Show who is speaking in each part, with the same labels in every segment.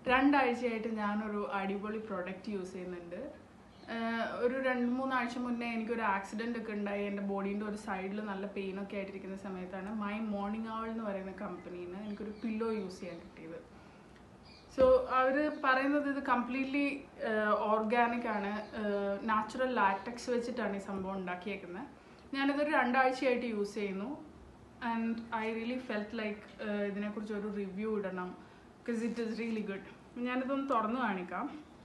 Speaker 1: രണ്ടാഴ്ചയായിട്ട് ഞാനൊരു അടിപൊളി product use ചെയ്യുന്നുണ്ട് ആഹ് ഒരു രണ്ട് മൂന്നാഴ്ച മുന്നേ എനിക്കൊരു ആക്സിഡൻ്റ് ഒക്കെ ഉണ്ടായി എൻ്റെ ബോഡീൻ്റെ ഒരു സൈഡിൽ നല്ല പെയിൻ ഒക്കെ ആയിട്ടിരിക്കുന്ന സമയത്താണ് മൈ മോർണിംഗ് ആവൾ എന്ന് പറയുന്ന കമ്പനിയിൽ നിന്ന് എനിക്കൊരു പില്ലോ യൂസ് ചെയ്യാൻ കിട്ടിയത് സോ അവർ പറയുന്നത് ഇത് കംപ്ലീറ്റ്ലി ഓർഗാനിക് ആണ് നാച്ചുറൽ ലാറ്റക്സ് വെച്ചിട്ടാണ് ഈ സംഭവം ഉണ്ടാക്കിയേക്കുന്നത് ഞാനിതൊരു രണ്ടാഴ്ചയായിട്ട് യൂസ് ചെയ്യുന്നു and I really felt like ഇതിനെക്കുറിച്ച് ഒരു റിവ്യൂ ഇടണം because it is really good ഞാനിതൊന്ന് തുറന്നു കാണിക്കാം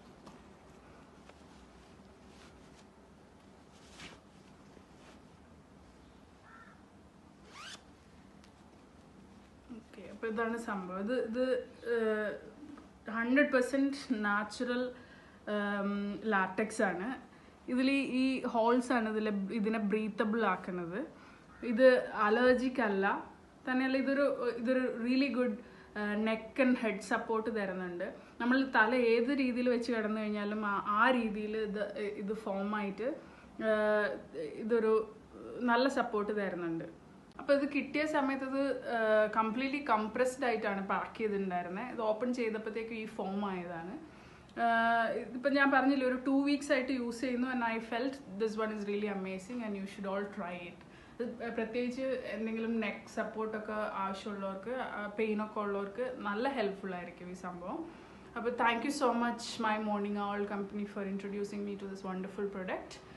Speaker 1: ഓക്കെ അപ്പോൾ ഇതാണ് സംഭവം ഇത് ഇത് ഹൺഡ്രഡ് പെർസെൻറ്റ് നാച്ചുറൽ ലാറ്റക്സ് ആണ് ഇതിൽ ഈ ഹോൾസ് ആണ് ഇതിൽ ഇതിനെ ബ്രീത്തബിൾ ആക്കുന്നത് ഇത് അലർജിക് അല്ല തന്നെയല്ല ഇതൊരു ഇതൊരു really good neck and head support തരുന്നുണ്ട് നമ്മൾ തല ഏത് രീതിയിൽ വെച്ച് കിടന്നു കഴിഞ്ഞാലും ആ- ആ രീതിയിൽ ഇത് ഇത് ഫോമായിട്ട് ഇതൊരു നല്ല സപ്പോർട്ട് തരുന്നുണ്ട് അപ്പോൾ ഇത് കിട്ടിയ സമയത്ത് ഇത് കംപ്ലീറ്റ്ലി കംപ്രസ്ഡ് ആയിട്ടാണ് പാക്ക് ചെയ്തിട്ടുണ്ടായിരുന്നത് ഇത് ഓപ്പൺ ചെയ്തപ്പോഴത്തേക്കും ഈ ഫോം ആയതാണ് ഇപ്പം ഞാൻ പറഞ്ഞില്ല ഒരു ടു വീക്സ് ആയിട്ട് യൂസ് ചെയ്യുന്നു and I felt this one is really amazing and you should all try it പ്രത്യേകിച്ച് എന്തെങ്കിലും നെക്ക് സപ്പോർട്ടൊക്കെ ആവശ്യമുള്ളവർക്ക് പെയിനൊക്കെ ഉള്ളവർക്ക് നല്ല ഹെൽപ്ഫുൾ ആയിരിക്കും ഈ സംഭവം അപ്പോൾ thank you so much my morning all company for introducing me to this wonderful product